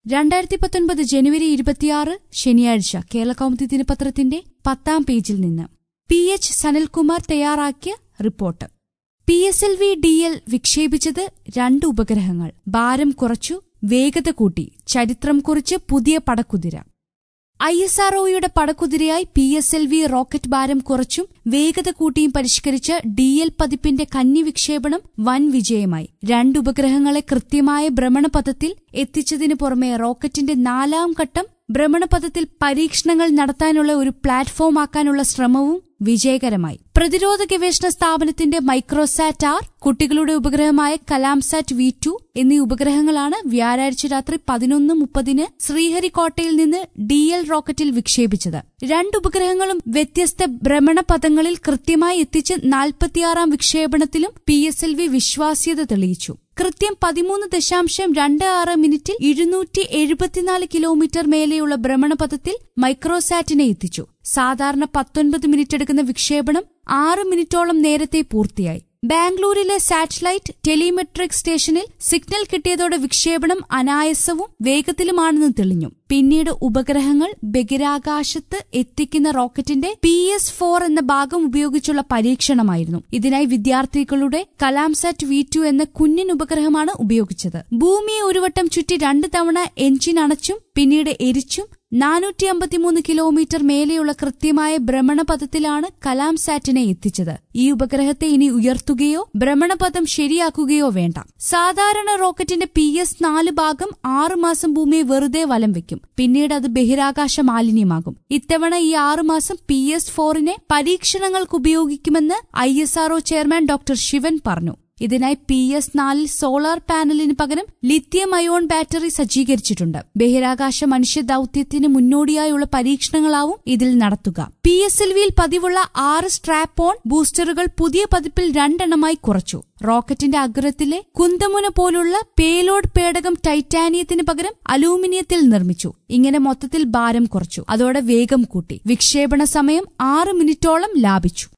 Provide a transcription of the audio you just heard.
രണ്ടായിരത്തി പത്തൊൻപത് ജനുവരി ഇരുപത്തിയാറ് ശനിയാഴ്ച കേരളകൗമുദി ദിനപത്രത്തിന്റെ പത്താം പേജിൽ നിന്ന് പി എച്ച് സനൽകുമാർ തയ്യാറാക്കിയ report P S L V D L വിക്ഷേപിച്ചത് രണ്ട് ഉപഗ്രഹങ്ങൾ ഭാരം കുറച്ചു വേഗത കൂട്ടി ചരിത്രം കുറിച്ച് പുതിയ പടക്കുതിര ഐ എസ് ആർഒയുടെ പടക്കുതിരയായി P S L V rocket ഭാരം കുറച്ചും വേഗത കൂട്ടിയും പരിഷ്കരിച്ച ഡി എൽ പതിപ്പിന്റെ കന്നി വിക്ഷേപണം വൻ വിജയമായി രണ്ട് ഉപഗ്രഹങ്ങളെ കൃത്യമായ ഭ്രമണപഥത്തിൽ എത്തിച്ചതിനു പുറമെ റോക്കറ്റിന്റെ നാലാം ഘട്ടം ഭ്രമണപഥത്തിൽ പരീക്ഷണങ്ങൾ നടത്താനുള്ള ഒരു പ്ലാറ്റ്ഫോം ആക്കാനുള്ള ശ്രമവും വിജയകരമായി പ്രതിരോധ ഗവേഷണ സ്ഥാപനത്തിന്റെ മൈക്രോസാറ്റ് ആർ കുട്ടികളുടെ ഉപഗ്രഹമായ കലാംസാറ്റ് വി ടു എന്നീ ഉപഗ്രഹങ്ങളാണ് വ്യാഴാഴ്ച രാത്രി പതിനൊന്ന് മുപ്പതിന് ശ്രീഹരിക്കോട്ടയിൽ നിന്ന് ഡി എൽ റോക്കറ്റിൽ വിക്ഷേപിച്ചത് രണ്ട് ഉപഗ്രഹങ്ങളും വ്യത്യസ്ത ഭ്രമണപഥങ്ങളിൽ കൃത്യമായി എത്തിച്ച് നാൽപ്പത്തിയാറാം വിക്ഷേപണത്തിലും പി എസ് എൽ വി വിശ്വാസ്യത തെളിയിച്ചു കൃത്യം പതിമൂന്ന് ദശാംശം രണ്ട് ആറ് മിനിറ്റിൽ ഇരുന്നൂറ്റി എഴുപത്തിനാല് കിലോമീറ്റർ മേലെയുള്ള ഭ്രമണപഥത്തിൽ മൈക്രോസാറ്റിനെ എത്തിച്ചു സാധാരണ പത്തൊൻപത് മിനിറ്റ് എടുക്കുന്ന വിക്ഷേപണം ആറ് മിനിറ്റോളം നേരത്തെ പൂർത്തിയായി ബാംഗ്ലൂരിലെ സാറ്റലൈറ്റ് ടെലിമെട്രിക് സ്റ്റേഷനിൽ സിഗ്നൽ കിട്ടിയതോടെ വിക്ഷേപണം അനായാസവും വേഗത്തിലുമാണെന്ന് തെളിഞ്ഞു പിന്നീട് ഉപഗ്രഹങ്ങൾ ബഹിരാകാശത്ത് എത്തിക്കുന്ന റോക്കറ്റിന്റെ പി എസ് ഫോർ എന്ന ഭാഗം ഉപയോഗിച്ചുള്ള പരീക്ഷണമായിരുന്നു ഇതിനായി വിദ്യാർത്ഥികളുടെ കലാംസാറ്റ് വി ടു എന്ന കുഞ്ഞൻ ഉപഗ്രഹമാണ് ഉപയോഗിച്ചത് ഭൂമിയെ ഒരു വട്ടം ചുറ്റി രണ്ട് തവണ എഞ്ചിൻ അണച്ചും പിന്നീട് എരിച്ചും നാനൂറ്റി അമ്പത്തിമൂന്ന് കിലോമീറ്റർ മേലെയുള്ള കൃത്യമായ ഭ്രമണപഥത്തിലാണ് കലാം സാറ്റിനെ എത്തിച്ചത് ഈ ഉപഗ്രഹത്തെ ഇനി ഉയർത്തുകയോ ഭ്രമണപഥം ശരിയാക്കുകയോ വേണ്ട സാധാരണ റോക്കറ്റിന്റെ പി എസ് നാല് ഭാഗം ആറുമാസം ഭൂമിയെ വെറുതെ വലം വെക്കും പിന്നീട് അത് ബഹിരാകാശ മാലിന്യമാകും ഇത്തവണ ഈ ആറുമാസം പി എസ് ഫോറിനെ പരീക്ഷണങ്ങൾക്ക് ഉപയോഗിക്കുമെന്ന് I S R O chairman doctor Sivan പറഞ്ഞു ഇതിനായി പി എസ് നാലിൽ സോളാർ പാനലിന് പകരം ലിത്യം അയോൺ ബാറ്ററി സജ്ജീകരിച്ചിട്ടുണ്ട് ബഹിരാകാശ മനുഷ്യ ദൌത്യത്തിന് മുന്നോടിയായുള്ള പരീക്ഷണങ്ങളാവും ഇതിൽ നടത്തുക പി എസ് എൽ വിയിൽ പതിവുള്ള ആറ് സ്ട്രാപ്പ് ഓൺ ബൂസ്റ്ററുകൾ പുതിയ പതിപ്പിൽ രണ്ടെണ്ണമായി കുറച്ചു റോക്കറ്റിന്റെ അഗ്രത്തിലെ കുന്തമുന പോലുള്ള പേലോഡ് പേടകം ടൈറ്റാനിയത്തിന് പകരം അലൂമിനിയത്തിൽ നിർമ്മിച്ചു ഇങ്ങനെ മൊത്തത്തിൽ ഭാരം കുറച്ചു അതോടെ വേഗം കൂട്ടി വിക്ഷേപണ സമയം ആറ് മിനിറ്റോളം ലാഭിച്ചു